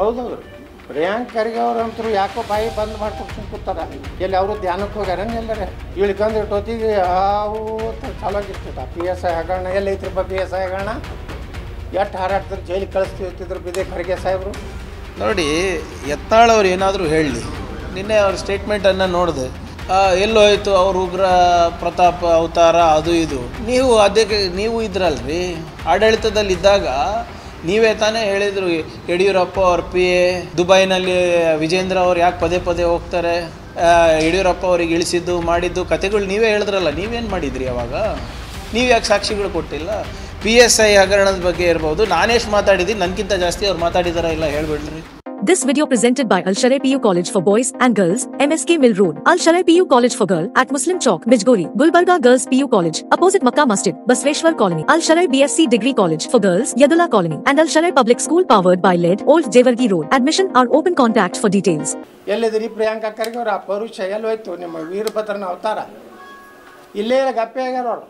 ಹೌದೌದು ಪ್ರಿಯಾಂಕ್ ಖರ್ಗೆ ಅವ್ರು ಅಂತೂ ಯಾಕೋ ಬಾಯಿ ಬಂದ್ ಮಾಡ್ಕೊಂಡು ಕೂತಾರ ಎಲ್ಲಿ ಅವರು ಧ್ಯಾನಕ್ಕೆ ಹೋಗ್ಯಾರ ಎಲ್ಲರ ಇಳ್ಕೊಂಡು ಇಟ್ಟೋತಿಗೆ ಅವು ಚಾಲೋ ಆಗಿರ್ತದ ಪಿ ಎಸ್ ಐ ಹಗರಣ ಎಲ್ಲಿ ಐತ್ರಪ್ಪ ಪಿ ಎಸ್ ಐ ಹಗರಣ ಎಷ್ಟು ಹಾರಾಡ್ತಾರೆ ಜೈಲಿಗೆ ಕಳಿಸ್ತಿರ್ತಿದ್ರು ಬಿದೆ ಖರ್ಗೆ ಸಾಹೇಬರು ನೋಡಿ ಯತ್ನಾಳ್ ಅವ್ರು ಏನಾದರೂ ಹೇಳಲಿ ನಿನ್ನೆ ಅವ್ರ ಸ್ಟೇಟ್ಮೆಂಟನ್ನು ನೋಡಿದೆ ಎಲ್ಲೋಯ್ತು ಅವ್ರ ಉಗ್ರ ಪ್ರತಾಪ್ ಅವತಾರ ಅದು ಇದು ನೀವು ಅದಕ್ಕೆ ನೀವು ಇದ್ರಲ್ರಿ ಆಡಳಿತದಲ್ಲಿ ಇದ್ದಾಗ ನೀವೇ ತಾನೇ ಹೇಳಿದರು ಯಡಿಯೂರಪ್ಪ ಅವ್ರ ಪಿ ಎ ದುಬೈನಲ್ಲಿ ವಿಜೇಂದ್ರ ಅವ್ರು ಯಾಕೆ ಪದೇ ಪದೇ ಹೋಗ್ತಾರೆ ಆ, ಯಡಿಯೂರಪ್ಪ ಅವ್ರಿಗೆ ಇಳಿಸಿದ್ದು ಮಾಡಿದ್ದು ಕತೆಗಳು ನೀವೇ ಹೇಳಿದ್ರಲ್ಲ ನೀವೇನು ಮಾಡಿದ್ರಿ ಅವಾಗ ನೀವು ಯಾಕೆ ಸಾಕ್ಷಿಗಳು ಕೊಟ್ಟಿಲ್ಲ ಪಿ ಎಸ್ ಐ ಹಗರಣದ ಬಗ್ಗೆ ಇರ್ಬೋದು ನಾನೆಷ್ಟು ಮಾತಾಡಿದ್ದೀನಿ ನನಗಿಂತ ಜಾಸ್ತಿ ಅವ್ರು ಮಾತಾಡಿದಾರ ಇಲ್ಲ ಹೇಳ್ಬಿಡ್ರಿ This video presented by Al Sharai PU College for Boys and Girls, MSK Mill Road, Al Sharai PU College for Girl at Muslim Chowk, Bijgori, Gulbarga Girls PU College, opposite Makkah Masjid, Basveshwar Colony, Al Sharai BSc Degree College for Girls, Yadula Colony, and Al Sharai Public School powered by LED, Old Jewargi Road. Admission are open contact for details. ಎಲ್ಲಿದ್ರಿ Priyanka Kharge ಅವ್ರು ಆ ಪರುಷ ಎಲ್ಲಿ ಹೋಯ್ತು ನಿಮ್ಮ ವೀರಭದ್ರನ ಅವತಾರ ಇಲ್ಲೇ ಇಲ್ಲ ಗಪ್ಪೆ ಆಗ್ಯಾರ ಅವ್ರು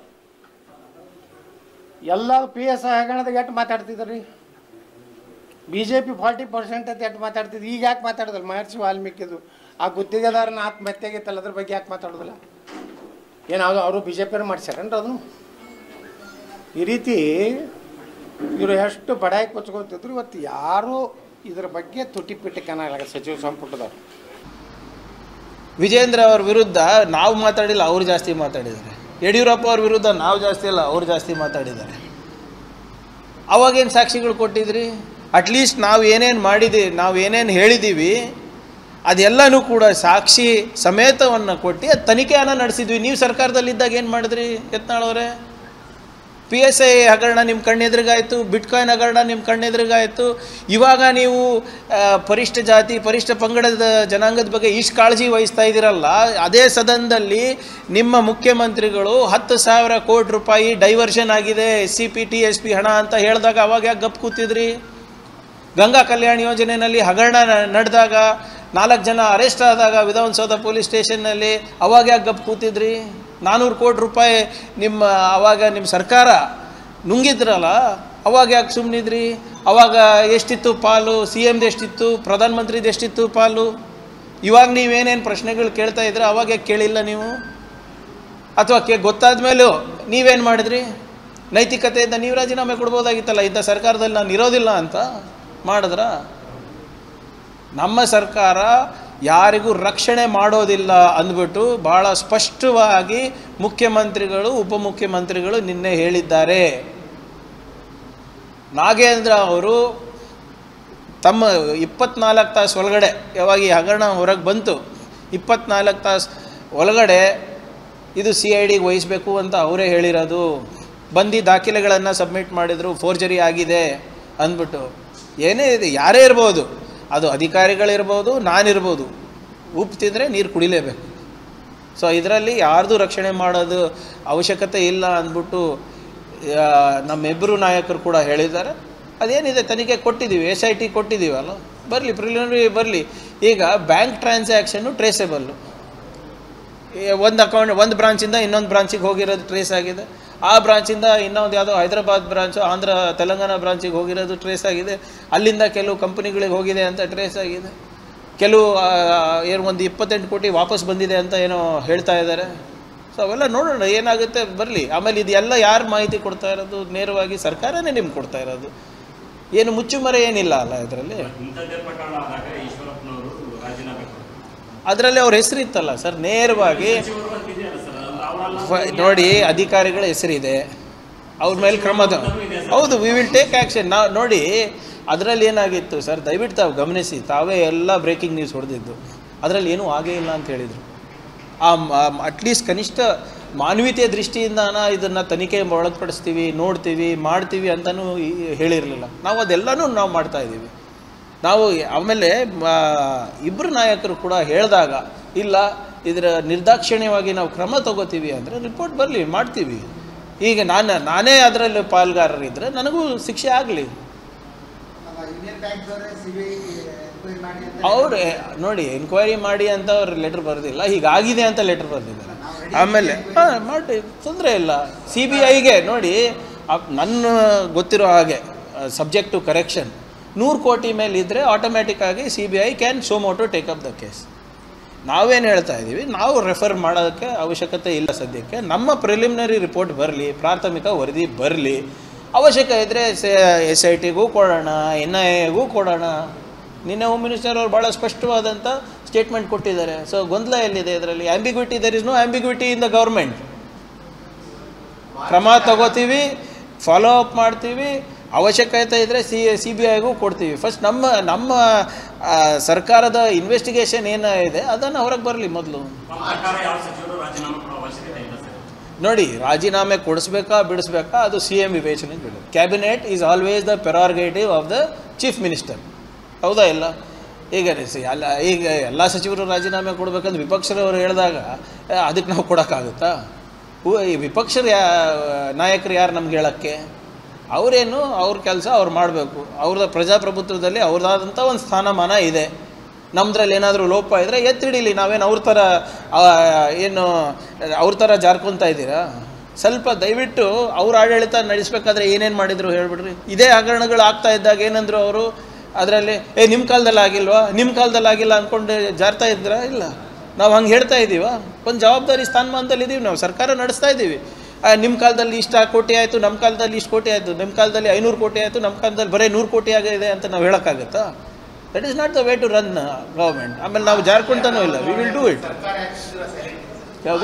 ಎಲ್ಲ ಪಿ ಎಸ್ ಐ ಹಗರಣದಾಗ ಎಷ್ಟು ಮಾತಾಡ್ತಿದ್ರಿ B J P forty percent ಅಂತ ಎಷ್ಟು ಮಾತಾಡ್ತಿದ್ರು ಈಗ ಯಾಕೆ ಮಾತಾಡೋದಿಲ್ಲ ಮಹರ್ಷಿ ವಾಲ್ಮೀಕಿದು ಆ ಗುತ್ತಿಗೆದಾರನ ಆತ್ಮಹತ್ಯೆಗಿತ್ತಲ್ಲ ಅದ್ರ ಬಗ್ಗೆ ಯಾಕೆ ಮಾತಾಡೋದಿಲ್ಲ ಏನು ಅದು ಅವರು ಬಿ ಜೆ ಪಿಯವ್ರು ಮಾಡ್ಸ್ಯಾರೇನ್ರಿ ಅದನ್ನು ಈ ರೀತಿ ಇವರು ಎಷ್ಟು ಬಡಾಯಿ ಕೊಚ್ಕೋತಿದ್ರು ಇವತ್ತು ಯಾರೂ ಇದ್ರ ಬಗ್ಗೆ ತುಟಿ ಪಿಟಿ ಕನಾಗಲ್ಲ ಸಚಿವ ಸಂಪುಟದವ್ರು ವಿಜೇಂದ್ರ ಅವ್ರ ವಿರುದ್ಧ ನಾವು ಮಾತಾಡಿಲ್ಲ ಅವ್ರು ಜಾಸ್ತಿ ಮಾತಾಡಿದ್ದಾರೆ ಯಡಿಯೂರಪ್ಪ ಅವ್ರ ವಿರುದ್ಧ ನಾವು ಜಾಸ್ತಿ ಇಲ್ಲ ಅವ್ರು ಜಾಸ್ತಿ ಮಾತಾಡಿದ್ದಾರೆ ಅವಾಗೇನು ಸಾಕ್ಷಿಗಳು ಕೊಟ್ಟಿದ್ರಿ ಅಟ್ಲೀಸ್ಟ್ ನಾವು ಏನೇನು ಮಾಡಿದ್ದೀವಿ ನಾವು ಏನೇನು ಹೇಳಿದ್ದೀವಿ ಅದೆಲ್ಲನೂ ಕೂಡ ಸಾಕ್ಷಿ ಸಮೇತವನ್ನು ಕೊಟ್ಟು ಅದು ತನಿಖೆಯನ್ನು ನಡೆಸಿದ್ವಿ ನೀವು ಸರ್ಕಾರದಲ್ಲಿದ್ದಾಗ ಏನು ಮಾಡಿದ್ರಿ ಯತ್ನಾಳವರೇ ಪಿ ಎಸ್ ಐ ಹಗರಣ ನಿಮ್ಮ ಕಣ್ಣೆದುರಿಗಾಯಿತು ಬಿಟ್ಕಾಯಿನ್ ಹಗರಣ ನಿಮ್ಮ ಕಣ್ಣೆದುರಿಗಾಯಿತು ಇವಾಗ ನೀವು ಆ, ಪರಿಷ್ಠ ಜಾತಿ ಪರಿಷ್ಠ ಪಂಗಡದ ಜನಾಂಗದ ಬಗ್ಗೆ ಇಷ್ಟು ಕಾಳಜಿ ವಹಿಸ್ತಾ ಇದ್ದೀರಲ್ಲ ಅದೇ ಸದನದಲ್ಲಿ ನಿಮ್ಮ ಮುಖ್ಯಮಂತ್ರಿಗಳು ಹತ್ತು ಸಾವಿರ ಕೋಟಿ ರೂಪಾಯಿ ಡೈವರ್ಷನ್ ಆಗಿದೆ S C P T S P ಹಣ ಅಂತ ಹೇಳಿದಾಗ ಅವಾಗ ಯಾಕೆ ಗಪ್ ಕೂತಿದ್ರಿ ಗಂಗಾ ಕಲ್ಯಾಣ ಯೋಜನೆಯಲ್ಲಿ ಹಗರಣ ನಡೆದಾಗ ನಾಲ್ಕು ಜನ ಅರೆಸ್ಟ್ ಆದಾಗ ವಿಧಾನಸೌಧ ಪೊಲೀಸ್ ಸ್ಟೇಷನ್ನಲ್ಲಿ ಅವಾಗ ಯಾಕೆ ಗಪ್ ಕೂತಿದ್ರಿ ನಾನ್ನೂರು ಕೋಟಿ ರೂಪಾಯಿ ನಿಮ್ಮ ಅವಾಗ ನಿಮ್ಮ ಸರ್ಕಾರ ನುಂಗಿದ್ರಲ್ಲ ಅವಾಗ ಯಾಕೆ ಸುಮ್ಮನಿದ್ರಿ ಅವಾಗ ಎಷ್ಟಿತ್ತು ಪಾಲು ಸಿ ಎಮ್ದು ಎಷ್ಟಿತ್ತು ಪ್ರಧಾನಮಂತ್ರಿದು ಎಷ್ಟಿತ್ತು ಪಾಲು ಇವಾಗ ನೀವೇನೇನು ಪ್ರಶ್ನೆಗಳು ಕೇಳ್ತಾ ಇದ್ರೆ ಅವಾಗ ಯಾಕೆ ಕೇಳಿಲ್ಲ ನೀವು ಅಥವಾ ಕೆ ಗೊತ್ತಾದ ಮೇಲೂ ನೀವೇನು ಮಾಡಿದ್ರಿ ನೈತಿಕತೆಯಿಂದ ನೀವು ರಾಜೀನಾಮೆ ಕೊಡ್ಬೋದಾಗಿತ್ತಲ್ಲ ಇದ್ದ ಸರ್ಕಾರದಲ್ಲಿ ನಾನು ಇರೋದಿಲ್ಲ ಅಂತ ಮಾಡಿದ್ರ ನಮ್ಮ ಸರ್ಕಾರ ಯಾರಿಗೂ ರಕ್ಷಣೆ ಮಾಡೋದಿಲ್ಲ ಅಂದ್ಬಿಟ್ಟು ಭಾಳ ಸ್ಪಷ್ಟವಾಗಿ ಮುಖ್ಯಮಂತ್ರಿಗಳು ಉಪಮುಖ್ಯಮಂತ್ರಿಗಳು ನಿನ್ನೆ ಹೇಳಿದ್ದಾರೆ ನಾಗೇಂದ್ರ ಅವರು ತಮ್ಮ ಇಪ್ಪತ್ನಾಲ್ಕು ತಾಸು ಒಳಗಡೆ ಯಾವಾಗ ಈ ಹಗರಣ ಹೊರಗೆ ಬಂತು ಇಪ್ಪತ್ನಾಲ್ಕು ತಾಸು ಒಳಗಡೆ ಇದು ಸಿ ಐ ಡಿಗೆ ವಹಿಸಬೇಕು ಅಂತ ಅವರೇ ಹೇಳಿರೋದು ಬಂದು ದಾಖಲೆಗಳನ್ನು ಸಬ್ಮಿಟ್ ಮಾಡಿದರು ಫೋರ್ಜರಿ ಆಗಿದೆ ಅಂದ್ಬಿಟ್ಟು ಏನೇ ಇದೆ ಯಾರೇ ಇರ್ಬೋದು ಅದು ಅಧಿಕಾರಿಗಳಿರ್ಬೋದು ನಾನಿರ್ಬೋದು ಉಪ್ಪು ತಿಂದರೆ ನೀರು ಕುಡಿಲೇಬೇಕು ಸೊ ಇದರಲ್ಲಿ ಯಾರ್ದು ರಕ್ಷಣೆ ಮಾಡೋದು ಅವಶ್ಯಕತೆ ಇಲ್ಲ ಅಂದ್ಬಿಟ್ಟು ಆ, ನಮ್ಮಿಬ್ಬರು ನಾಯಕರು ಕೂಡ ಹೇಳಿದ್ದಾರೆ ಅದೇನಿದೆ ತನಿಖೆ ಕೊಟ್ಟಿದ್ದೀವಿ ಎಸ್ ಐ ಟಿ ಕೊಟ್ಟಿದ್ದೀವಲ್ಲ ಬರಲಿ ಪ್ರಿಲಿಮಿನರಿ ಬರಲಿ ಈಗ ಬ್ಯಾಂಕ್ ಟ್ರಾನ್ಸಾಕ್ಷನ್ನು ಟ್ರೇಸೇಬಲ್ಲು ಒಂದು ಅಕೌಂಟ್ ಒಂದು ಬ್ರಾಂಚಿಂದ ಇನ್ನೊಂದು ಬ್ರಾಂಚಿಗೆ ಹೋಗಿರೋದು ಟ್ರೇಸ್ ಆಗಿದೆ ಆ ಬ್ರಾಂಚಿಂದ ಇನ್ನೊಂದು ಯಾವುದೋ ಹೈದರಾಬಾದ್ ಬ್ರಾಂಚು ಆಂಧ್ರ ತೆಲಂಗಾಣ ಬ್ರಾಂಚಿಗೆ ಹೋಗಿರೋದು ಟ್ರೇಸ್ ಆಗಿದೆ ಅಲ್ಲಿಂದ ಕೆಲವು ಕಂಪನಿಗಳಿಗೆ ಹೋಗಿದೆ ಅಂತ ಟ್ರೇಸ್ ಆಗಿದೆ ಕೆಲವು ಆ, ಏನು ಒಂದು ಇಪ್ಪತ್ತೆಂಟು ಕೋಟಿ ವಾಪಸ್ ಬಂದಿದೆ ಅಂತ ಏನೋ ಹೇಳ್ತಾ ಇದ್ದಾರೆ ಸೊ ಅವೆಲ್ಲ ನೋಡೋಣ ಏನಾಗುತ್ತೆ ಬರಲಿ ಆಮೇಲೆ ಇದೆಲ್ಲ ಯಾರು ಮಾಹಿತಿ ಕೊಡ್ತಾ ಇರೋದು ನೇರವಾಗಿ ಸರ್ಕಾರನೇ ನಿಮ್ಗೆ ಕೊಡ್ತಾ ಇರೋದು ಏನು ಮುಚ್ಚುಮರೆ ಏನಿಲ್ಲ ಅಲ್ಲ ಇದರಲ್ಲಿ ಇಂಥದ್ದೇ ಪ್ರಕರಣ ಆದಾಗ ಈಶ್ವರಪ್ಪನವರು ರಾಜೀನಾಮೆ ಕೊಡ್ತಾರೆ ಅದರಲ್ಲಿ ಅವ್ರ ಹೆಸರಿತ್ತಲ್ಲ ಸರ್ ನೇರವಾಗಿ ಸಚಿವರು ಅಂತ ಇದೆಯಲ್ಲ ಸರ್ ಅವರೆಲ್ಲ ಫ- ನೋಡಿ ಅಧಿಕಾರಿಗಳ ಹೆಸರಿದೆ ಅವ್ರ ಮೇಲೆ ಕ್ರಮ ತ- ಹೌದು ವಿ ವಿಲ್ ಟೇಕ್ ಆ್ಯಕ್ಷನ್ ನಾವು ನೋಡಿ ಅದರಲ್ಲಿ ಏನಾಗಿತ್ತು ಸರ್ ದಯವಿಟ್ಟು ತಾವು ಗಮನಿಸಿ ತಾವೇ ಎಲ್ಲ ಬ್ರೇಕಿಂಗ್ ನ್ಯೂಸ್ ಹೊಡೆದಿದ್ದು ಅದರಲ್ಲಿ ಏನೂ ಆಗೇ ಇಲ್ಲ ಅಂತ ಹೇಳಿದರು ಆ ಅಟ್ಲೀಸ್ಟ್ ಕನಿಷ್ಠ ಮಾನವೀಯತೆಯ ದೃಷ್ಟಿಯಿಂದನ ಇದನ್ನು ತನಿಖೆ ಒಳಪಡಿಸ್ತೀವಿ ನೋಡ್ತೀವಿ ಮಾಡ್ತೀವಿ ಅಂತಲೂ ಹೇಳಿರಲಿಲ್ಲ ನಾವು ಅದೆಲ್ಲನೂ ನಾವು ಮಾಡ್ತಾ ಇದ್ದೀವಿ ನಾವು ಆಮೇಲೆ ಇಬ್ಬರು ನಾಯಕರು ಕೂಡ ಹೇಳಿದಾಗ ಇಲ್ಲ ಇದರ ನಿರ್ದಾಕ್ಷಿಣ್ಯವಾಗಿ ನಾವು ಕ್ರಮ ತಗೋತೀವಿ ಅಂದರೆ ರಿಪೋರ್ಟ್ ಬರಲಿ ಮಾಡ್ತೀವಿ ಈಗ ನಾನು ನಾನೇ ಅದರಲ್ಲಿ ಪಾಲ್ಗಾರರಿದ್ದರೆ ನನಗೂ ಶಿಕ್ಷೆ ಆಗಲಿ ಅವ್ರು ನೋಡಿ ಎನ್ಕ್ವೈರಿ ಮಾಡಿ ಅಂತ ಅವ್ರು ಲೆಟ್ರ್ ಬರೆದಿಲ್ಲ ಹೀಗಾಗಿದೆ ಅಂತ ಲೆಟ್ರ್ ಬರೆದಿದ್ದಾರೆ ಆಮೇಲೆ ಹಾಂ ಮಾಡಿ ತೊಂದರೆ ಇಲ್ಲ ಸಿ ಬಿ ಐಗೆ ನೋಡಿ ಅಪ್- ನನ್ನ ಗೊತ್ತಿರೋ ಹಾಗೆ ಸಬ್ಜೆಕ್ಟ್ ಟು ಕರೆಕ್ಷನ್ ನೂರು ಕೋಟಿ ಮೇಲೆ ಇದ್ದರೆ ಆಟೋಮ್ಯಾಟಿಕ್ ಆಗಿ C B I can suo motu take up the case ನಾವೇನು ಹೇಳ್ತಾ ಇದ್ದೀವಿ ನಾವು ರೆಫರ್ ಮಾಡೋಕ್ಕೆ ಅವಶ್ಯಕತೆ ಇಲ್ಲ ಸದ್ಯಕ್ಕೆ ನಮ್ಮ ಪ್ರಿಲಿಮಿನರಿ ರಿಪೋರ್ಟ್ ಬರಲಿ ಪ್ರಾಥಮಿಕ ವರದಿ ಬರಲಿ ಅವಶ್ಯಕ ಇದ್ದರೆ ಎಸ್ ಐ ಟಿಗೂ ಕೊಡೋಣ ಎನ್ ಐ ಎಗೂ ಕೊಡೋಣ ನಿನ್ನೆ ಹೋಮ್ ಮಿನಿಸ್ಟರ್ ಅವರು ಭಾಳ ಸ್ಪಷ್ಟವಾದಂಥ ಸ್ಟೇಟ್ಮೆಂಟ್ ಕೊಟ್ಟಿದ್ದಾರೆ ಸೊ ಗೊಂದಲ ಎಲ್ಲಿದೆ ಇದರಲ್ಲಿ ambiguity there is no ambiguity in the government ಕ್ರಮ ತಗೋತೀವಿ ಫಾಲೋ ಅಪ್ ಮಾಡ್ತೀವಿ ಅವಶ್ಯಕತೆ ಇದ್ದರೆ ಸಿ ಸಿ ಬಿ ಐಗೂ ಕೊಡ್ತೀವಿ ಫಸ್ಟ್ ನಮ್ಮ ನಮ್ಮ ಆ, ಸರ್ಕಾರದ ಇನ್ವೆಸ್ಟಿಗೇಷನ್ ಏನಿದೆ ಅದನ್ನು ಹೊರಗೆ ಬರಲಿ ಮೊದಲು ಸರ್ಕಾರ ಯಾವ ಸಚಿವರು ರಾಜೀನಾಮೆ ಕೊಡೋ ಅವಶ್ಯಕತೆ ಇಲ್ಲ ಸರ್ ನೋಡಿ ರಾಜೀನಾಮೆ ಕೊಡಿಸ್ಬೇಕಾ ಬಿಡಿಸ್ಬೇಕಾ ಅದು ಸಿ ಎಂ ವಿವೇಚನೆಗೆ ಬಿಡು cabinet is always the prerogative of the chief minister ಹೌದಾ ಇಲ್ಲ ಈಗ ಸಿ- ಅಲ್ಲ ಈಗ ಎಲ್ಲ ಸಚಿವರು ರಾಜೀನಾಮೆ ಕೊಡ್ಬೇಕಂದ್ರೆ ವಿಪಕ್ಷರವರು ಹೇಳಿದಾಗ ಆ, ಅದಕ್ಕೆ ನಾವು ಕೊಡೋಕ್ಕಾಗುತ್ತಾ ಹೂ- ಈ ವಿಪಕ್ಷರ ಯಾ ನಾಯಕರು ಯಾರು ನಮ್ಗೆ ಹೇಳೋಕ್ಕೆ ಅವರೇನು ಅವ್ರ ಕೆಲಸ ಅವ್ರು ಮಾಡಬೇಕು ಅವ್ರದ್ದು ಪ್ರಜಾಪ್ರಭುತ್ವದಲ್ಲಿ ಅವ್ರದ್ದಾದಂಥ ಒಂದು ಸ್ಥಾನಮಾನ ಇದೆ ನಮ್ದ್ರಲ್ಲಿ ಏನಾದರೂ ಲೋಪ ಇದ್ದರೆ ಎತ್ತಿಡಿಲಿ ನಾವೇನು ಅವ್ರ ಥರ ಆ, ಏನು ಅವ್ರ ಥರ ಜಾರ್ಕೊತಾ ಇದ್ದೀರಾ ಸ್ವಲ್ಪ ದಯವಿಟ್ಟು ಅವ್ರ ಆಡಳಿತ ನಡೆಸ್ಬೇಕಾದ್ರೆ ಏನೇನು ಮಾಡಿದ್ರು ಹೇಳ್ಬಿಡ್ರಿ ಇದೇ ಹಗರಣಗಳು ಆಗ್ತಾ ಇದ್ದಾಗ ಏನಂದ್ರು ಅವರು ಅದರಲ್ಲಿ ಏ ನಿಮ್ಮ ಕಾಲದಲ್ಲಿ ಆಗಿಲ್ವಾ ನಿಮ್ಮ ಕಾಲದಲ್ಲಿ ಆಗಿಲ್ಲ ಅಂದ್ಕೊಂಡು ಜಾರ್ತಾ ಇದ್ರಾ ಇಲ್ಲ ನಾವು ಹಂಗೆ ಹೇಳ್ತಾ ಇದ್ದೀವ ಒಂದು ಜವಾಬ್ದಾರಿ ಸ್ಥಾನಮಾನದಲ್ಲಿ ಇದ್ದೀವಿ ನಾವು ಸರ್ಕಾರ ನಡೆಸ್ತಾ ಇದ್ದೀವಿ ನಿಮ್ಮ ಕಾಲದಲ್ಲಿ ಇಷ್ಟು ಕೋಟಿ ಆಯಿತು ನಮ್ಮ ಕಾಲದಲ್ಲಿ ಇಷ್ಟು ಕೋಟಿ ಆಯಿತು ನಿಮ್ಮ ಕಾಲದಲ್ಲಿ ಐನೂರು ಕೋಟಿ ಆಯಿತು ನಮ್ಮ ಕಾಲದಲ್ಲಿ ಬರೀ ನೂರು ಕೋಟಿ ಆಗಿದೆ ಅಂತ ನಾವು ಹೇಳೋಕ್ಕಾಗತ್ತಾ that is not the way to run government ಆಮೇಲೆ ನಾವು ಜಾರ್ಕೊಂತಾನೂ ಇಲ್ಲ ವಿ ವಿಲ್ ಡೂ ಇಟ್ ಯಾವುದು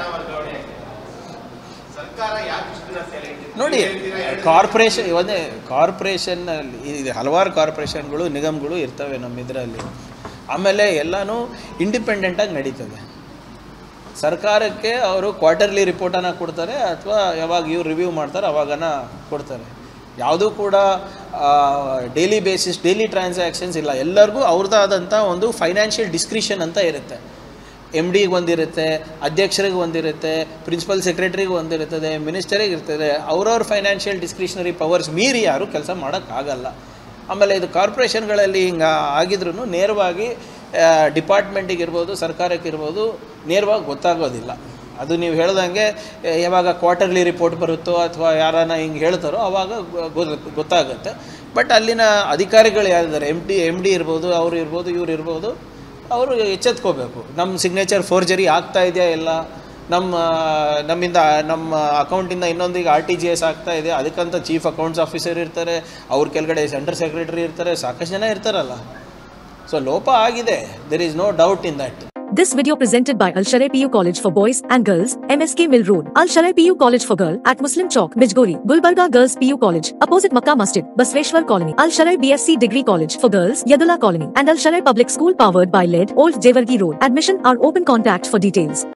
ನೋಡಿ ಕಾರ್ಪೊರೇಷನ್ ಒಂದೇ ಕಾರ್ಪೊರೇಷನ್ನಲ್ಲಿ ಇದು ಹಲವಾರು ಕಾರ್ಪೊರೇಷನ್ಗಳು ನಿಗಮಗಳು ಇರ್ತವೆ ನಮ್ಮ ಇದರಲ್ಲಿ ಆಮೇಲೆ ಎಲ್ಲನೂ ಇಂಡಿಪೆಂಡೆಂಟಾಗಿ ನಡೀತದೆ ಸರ್ಕಾರಕ್ಕೆ ಅವರು ಕ್ವಾರ್ಟರ್ಲಿ ರಿಪೋರ್ಟನ್ನು ಕೊಡ್ತಾರೆ ಅಥವಾ ಯಾವಾಗ ಇವ್ರು ರಿವ್ಯೂ ಮಾಡ್ತಾರೆ ಅವಾಗನ ಕೊಡ್ತಾರೆ ಯಾವುದೂ ಕೂಡ ಡೈಲಿ ಬೇಸಿಸ್ ಡೈಲಿ ಟ್ರಾನ್ಸಾಕ್ಷನ್ಸ್ ಇಲ್ಲ ಎಲ್ಲರಿಗೂ ಅವ್ರದ್ದಾದಂಥ ಒಂದು ಫೈನಾನ್ಷಿಯಲ್ ಡಿಸ್ಕ್ರಿಷನ್ ಅಂತ ಇರುತ್ತೆ ಎಮ್ ಡಿಗೆ ಒಂದಿರುತ್ತೆ ಅಧ್ಯಕ್ಷರಿಗೆ ಒಂದಿರುತ್ತೆ ಪ್ರಿನ್ಸಿಪಲ್ ಸೆಕ್ರೆಟರಿಗೆ ಒಂದಿರುತ್ತದೆ ಮಿನಿಸ್ಟರಿಗೆ ಇರ್ತದೆ ಅವ್ರವ್ರ ಫೈನಾನ್ಷಿಯಲ್ ಡಿಸ್ಕ್ರಿಷನರಿ ಪವರ್ಸ್ ಮೀರಿ ಯಾರೂ ಕೆಲಸ ಮಾಡೋಕ್ಕಾಗಲ್ಲ ಆಮೇಲೆ ಇದು ಕಾರ್ಪೊರೇಷನ್ಗಳಲ್ಲಿ ಹಿಂಗೆ ಆಗಿದ್ರೂ ನೇರವಾಗಿ ಡಿಪಾರ್ಟ್ಮೆಂಟಿಗೆ ಇರ್ಬೋದು ಸರ್ಕಾರಕ್ಕೆ ಇರ್ಬೋದು ನೇರವಾಗಿ ಗೊತ್ತಾಗೋದಿಲ್ಲ ಅದು ನೀವು ಹೇಳ್ದಂಗೆ ಆ, ಯಾವಾಗ ಕ್ವಾರ್ಟರ್ಲಿ ರಿಪೋರ್ಟ್ ಬರುತ್ತೋ ಅಥವಾ ಯಾರನ್ನ ಹಿಂಗೆ ಹೇಳ್ತಾರೋ ಆವಾಗ ಗೊ- ಗೊತ್ತಾಗುತ್ತೆ ಬಟ್ ಅಲ್ಲಿನ ಅಧಿಕಾರಿಗಳು ಯಾರಿದ್ದಾರೆ ಎಮ್ ಡಿ ಎಮ್ ಡಿ ಇರ್ಬೋದು ಅವರು ಇರ್ಬೋದು ಇವ್ರು ಇರ್ಬೋದು ಅವರು ಎಚ್ಚೆತ್ಕೋಬೇಕು ನಮ್ಮ ಸಿಗ್ನೇಚರ್ ಫೋರ್ಜರಿ ಆಗ್ತಾ ಇದೆಯಾ ಇಲ್ಲ ನಮ್ಮ ನಮ್ಮಿಂದ ನಮ್ಮ ಅಕೌಂಟಿಂದ ಇನ್ನೊಂದಿಗೆ ಆರ್ ಟಿ ಜಿ ಎಸ್ ಆಗ್ತಾ ಇದೆ ಅದಕ್ಕಂತ ಚೀಫ್ ಅಕೌಂಟ್ಸ್ ಆಫೀಸರ್ ಇರ್ತಾರೆ ಅವ್ರ ಕೆಳಗಡೆ ಸೆಂಟರ್ ಸೆಕ್ರೆಟರಿ ಇರ್ತಾರೆ ಸಾಕಷ್ಟು ಜನ ಇರ್ತಾರಲ್ಲ ಸೊ ಲೋಪ ಆಗಿದೆ there is no doubt in that This video presented by Al Sharai PU College for Boys and Girls, MSK Mill Road, Al Sharai PU College for Girl at Muslim Chowk, Bijgori, Gulbarga Girls PU College, opposite Makkah Masjid, Basveshwar Colony, Al Sharai BSc Degree College for Girls, Yadula Colony, and Al Sharai Public School powered by LED, Old Jewargi Road. Admission are open contact for details.